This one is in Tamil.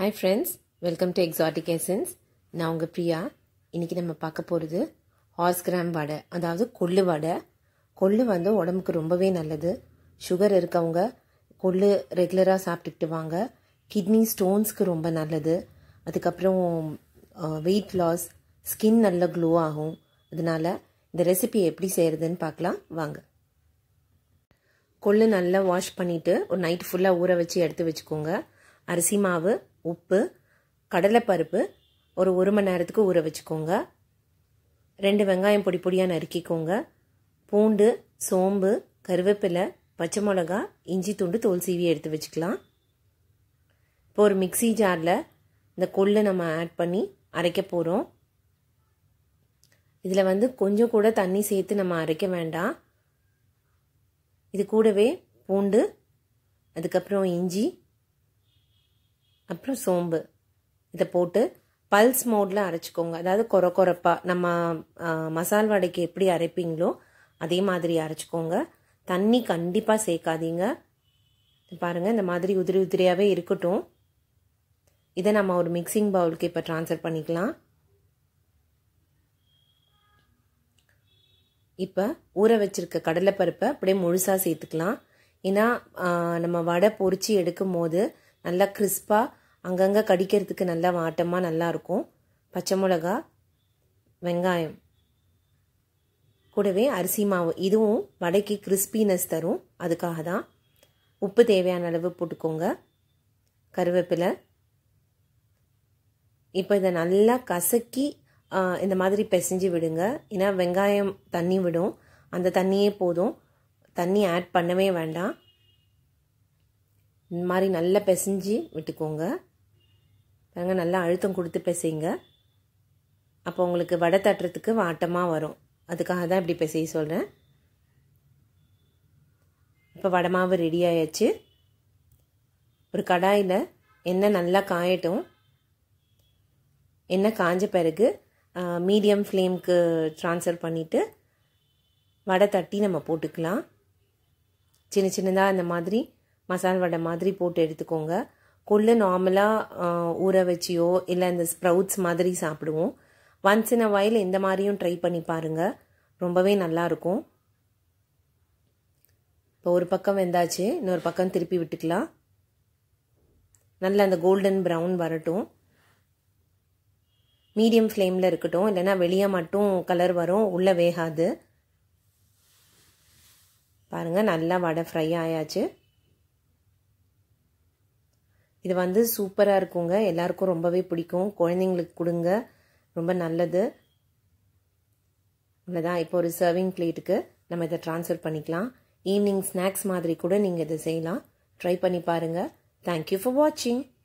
hi friends welcome to exotic essence நான் உங்கள் பிரியா இன்றைக்கி நம்ம பார்க்க போகிறது ஹார்ஸ் கிராம் வடை அதாவது கொள்ளு வடை கொள்ளு வந்து உடம்புக்கு ரொம்பவே நல்லது சுகர் இருக்கவங்க கொள்ளு ரெகுலராக சாப்பிட்டுக்கிட்டு வாங்க கிட்னி ஸ்டோன்ஸ்க்கு ரொம்ப நல்லது அதுக்கப்புறம் வெயிட் லாஸ் ஸ்கின் நல்ல க்ளோ ஆகும் அதனால இந்த ரெசிபி எப்படி செய்கிறதுன்னு பார்க்கலாம் வாங்க கொள்ளு நல்லா வாஷ் பண்ணிவிட்டு ஒரு நைட் ஃபுல்லாக ஊற வச்சு எடுத்து வச்சுக்கோங்க அரிசி மாவு உப்பு கடலைப்பருப்பு ஒரு ஒரு மணி நேரத்துக்கு ஊற வச்சுக்கோங்க ரெண்டு வெங்காயம் பொடி பொடியாக நறுக்கிக்கோங்க பூண்டு சோம்பு கருவேப்பிலை பச்சை மிளகா இஞ்சி துண்டு தோல் சீவி எடுத்து வச்சுக்கலாம் இப்போ ஒரு மிக்சி ஜாரில் இந்த கொள்ளை நம்ம ஆட் பண்ணி அரைக்க போகிறோம் இதில் வந்து கொஞ்சம் கூட தண்ணி சேர்த்து நம்ம அரைக்க வேண்டாம் இது கூடவே பூண்டு அதுக்கப்புறம் இஞ்சி அப்புறம் சோம்பு இதை போட்டு பல்ஸ் மோடில் அரைச்சிக்கோங்க அதாவது கொர கொரப்பாக நம்ம மசால் வடைக்கு எப்படி அரைப்பீங்களோ அதே மாதிரி அரைச்சிக்கோங்க தண்ணி கண்டிப்பாக சேர்க்காதீங்க பாருங்கள் இந்த மாதிரி உதிரி உதிரியாகவே இருக்கட்டும் இதை நம்ம ஒரு மிக்சிங் பவுலுக்கு இப்போ ட்ரான்ஸ்ஃபர் பண்ணிக்கலாம் இப்போ ஊற வச்சிருக்க கடலைப்பருப்பை அப்படியே முழுசாக சேர்த்துக்கலாம் ஏன்னா நம்ம வடை பொறிச்சு எடுக்கும் போது நல்லா கிறிஸ்பாக அங்கங்கே கடிக்கிறதுக்கு நல்லா வாட்டமாக நல்லாயிருக்கும் பச்சை மிளகா வெங்காயம் கூடவே அரிசி மாவு இதுவும் வடைக்கு கிறிஸ்பினஸ் தரும் அதுக்காக தான் உப்பு தேவையான அளவு போட்டுக்கோங்க கருவேப்பிலை இப்போ இதை நல்லா கசக்கி இந்த மாதிரி பிசைஞ்சு விடுங்க ஏன்னா வெங்காயம் தண்ணி விடும் அந்த தண்ணியே போதும் தண்ணி ஆட் பண்ணவே வேண்டாம் இந்த மாதிரி நல்லா பிசைஞ்சு விட்டுக்கோங்க பாருங்க நல்லா அழுத்தம் கொடுத்து பிசைங்க அப்போ உங்களுக்கு வடை தட்டுறதுக்கு வாட்டமாக வரும் அதுக்காக தான் இப்படி பிசைய சொல்கிறேன் இப்போ வடை மாவு ரெடி ஆயாச்சு ஒரு கடாயில் எண்ணெய் நல்லா காயட்டும் எண்ணெய் காஞ்ச பிறகு மீடியம் ஃப்ளேம்க்கு ட்ரான்ஸ்ஃபர் பண்ணிவிட்டு வடை தட்டி நம்ம போட்டுக்கலாம் சின்ன சின்னதாக இந்த மாதிரி மசால் வடை மாதிரி போட்டு எடுத்துக்கோங்க கொள்ளு நார்மலாக ஊற வச்சியோ இல்லை இந்த ஸ்ப்ரவுட்ஸ் மாதிரி சாப்பிடுவோம் ஒன்ஸ் இன் அ வயல் இந்த மாதிரியும் ட்ரை பண்ணி பாருங்கள் ரொம்பவே நல்லாயிருக்கும் இப்போ ஒரு பக்கம் வெந்தாச்சு இன்னொரு பக்கம் திருப்பி விட்டுக்கலாம் நல்ல அந்த கோல்டன் ப்ரௌன் வரட்டும் மீடியம் ஃப்ளேமில் இருக்கட்டும் இல்லைன்னா வெளியே மட்டும் கலர் வரும் உள்ளே வேகாது பாருங்கள் நல்லா வடை ஃப்ரை ஆயாச்சு இது வந்து சூப்பராக இருக்குங்க எல்லாருக்கும் ரொம்பவே பிடிக்கும் குழந்தைங்களுக்கு கொடுங்க ரொம்ப நல்லது அவ்வளோதான் இப்போ ஒரு சர்விங் பிளேட்டுக்கு நம்ம இதை ட்ரான்ஸ்ஃபர் பண்ணிக்கலாம் ஈவினிங் ஸ்நாக்ஸ் மாதிரி கூட நீங்கள் இதை செய்யலாம் ட்ரை பண்ணி பாருங்கள் தேங்க்யூ ஃபார் வாட்சிங்